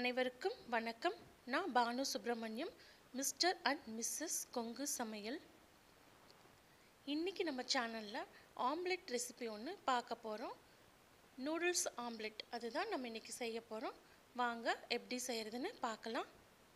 அனைவருக்கும் வணக்கம் நான் Bhanu Subramaniam mister and missus Kongu சமையல் இன்றைக்கி நம்ம சேனலில் ஆம்லெட் ரெசிபி ஒன்று பார்க்க போகிறோம் நூடுல்ஸ் ஆம்லெட் அதுதான் நம்ம இன்றைக்கி செய்ய போகிறோம் வாங்க எப்படி செய்கிறதுன்னு பார்க்கலாம்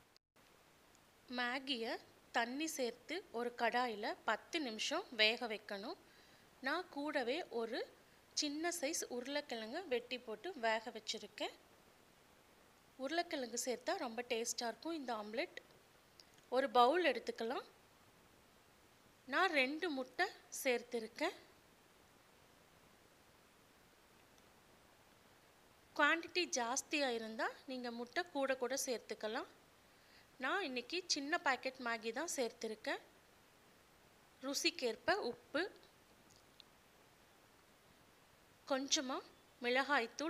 மேகியை தண்ணி சேர்த்து ஒரு கடாயில் பத்து நிமிஷம் வேக வைக்கணும் நான் கூடவே ஒரு சின்ன சைஸ் உருளைக்கிழங்கு வெட்டி போட்டு வேக வச்சுருக்கேன் உருளைக்கிழங்கு சேர்த்தா ரொம்ப டேஸ்ட்டாக இருக்கும் இந்த ஆம்லெட் ஒரு பவுல் எடுத்துக்கலாம் நான் ரெண்டு முட்டை சேர்த்துருக்கேன் குவான்டிட்டி ஜாஸ்தியாக இருந்தால் நீங்கள் முட்டை கூட கூட சேர்த்துக்கலாம் நான் இன்றைக்கி சின்ன பாக்கெட் மேகி தான் சேர்த்துருக்கேன் ருசிக்கேற்ப உப்பு கொஞ்சமாக மிளகாய்த்தூள்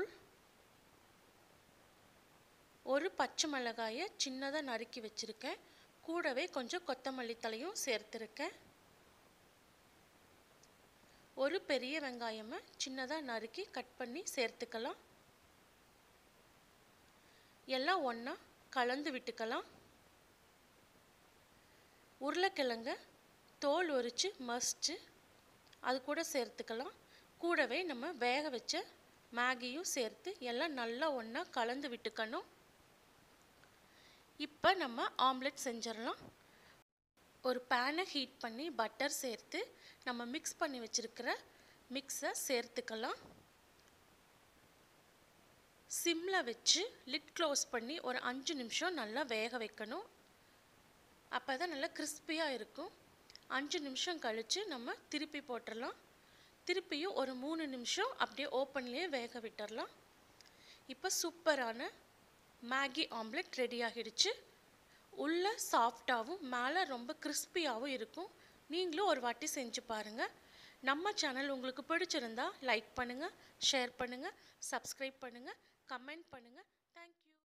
ஒரு பச்சை மிளகாயை சின்னதாக நறுக்கி வச்சுருக்கேன் கூடவே கொஞ்சம் கொத்தமல்லி தலையும் சேர்த்துருக்கேன் ஒரு பெரிய வெங்காயமை சின்னதாக நறுக்கி கட் பண்ணி சேர்த்துக்கலாம் எல்லாம் ஒன்றா கலந்து விட்டுக்கலாம் உருளைக்கிழங்க தோல் உரித்து மசித்து அது கூட சேர்த்துக்கலாம் கூடவே நம்ம வேக வச்ச மேகியும் சேர்த்து எல்லாம் நல்லா ஒன்றா கலந்து விட்டுக்கணும் இப்போ நம்ம ஆம்லெட் செஞ்சிடலாம் ஒரு பேனை ஹீட் பண்ணி பட்டர் சேர்த்து நம்ம மிக்ஸ் பண்ணி வச்சுருக்கிற மிக்ஸை சேர்த்துக்கலாம் சிம்மில் வச்சு லிட் க்ளோஸ் பண்ணி ஒரு அஞ்சு நிமிஷம் நல்லா வேக வைக்கணும் அப்போ தான் நல்லா கிறிஸ்பியாக இருக்கும் அஞ்சு நிமிஷம் கழித்து நம்ம திருப்பி போட்டுடலாம் திருப்பியும் ஒரு மூணு நிமிஷம் அப்படியே ஓப்பன்லேயே வேக விட்டுடலாம் இப்போ சூப்பரான மேகி ஆம்லெட் ரெடி ஆகிடுச்சு உள்ளே சாஃப்டாகவும் மேலே ரொம்ப கிறிஸ்பியாகவும் இருக்கும் நீங்களும் ஒரு வாட்டி செஞ்சு பாருங்கள் நம்ம சேனல் உங்களுக்கு பிடிச்சிருந்தா லைக் பண்ணுங்கள் ஷேர் பண்ணுங்கள் சப்ஸ்கிரைப் பண்ணுங்கள் கமெண்ட் பண்ணுங்கள்